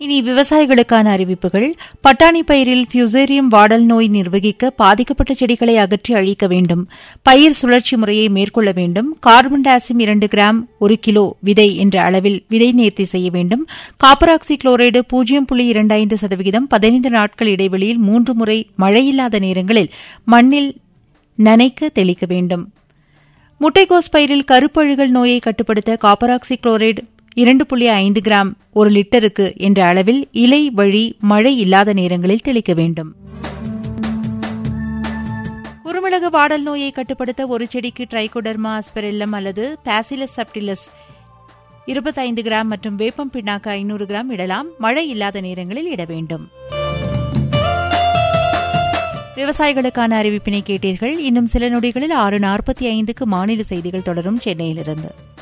இனி விவசாயிகளுக்கான அறிவிப்புகள் பட்டாணி பயிரில் பியூசேரியம் வாடல் நோய் நிர்வகிக்க பாதிக்கப்பட்ட செடிகளை அகற்றி அழிக்க வேண்டும் பயிர் சுழற்சி முறையை மேற்கொள்ள வேண்டும் கார்பன் டாசிம் இரண்டு கிராம் ஒரு கிலோ விதை என்ற அளவில் விதை நேர்த்தி செய்ய வேண்டும் காப்பராக்சி குளோரைடு பூஜ்ஜியம் புள்ளி இரண்டு ஐந்து சதவிகிதம் பதினைந்து நாட்கள் இடைவெளியில் மூன்று முறை மழையில்லாத நேரங்களில் மண்ணில் நனைக்க தெளிக்க வேண்டும் முட்டைகோஸ் பயிரில் கருப்பழுகல் நோயை கட்டுப்படுத்த காப்பராக்சி குளோரைடு இரண்டு புள்ளி ஐந்து கிராம் ஒரு லிட்டருக்கு என்ற அளவில் இலை வழி மழை இல்லாத நேரங்களில் தெளிக்க வேண்டும் குறுமிளகு வாடல் நோயை கட்டுப்படுத்த ஒரு செடிக்கு ட்ரைகோடர்மா அஸ்பெரெல்லம் அல்லது பாசிலஸ் சப்டிலஸ் இருபத்தைந்து கிராம் மற்றும் வேப்பம் பிண்ணாக்கு ஐநூறு கிராம் இடலாம் மழை இல்லாத நேரங்களில் இட வேண்டும் விவசாயிகளுக்கான அறிவிப்பினை கேட்டீர்கள் இன்னும் சில நொடிகளில் ஆறு நாற்பத்தி ஐந்துக்கு மாநில செய்திகள் தொடரும் சென்னையிலிருந்து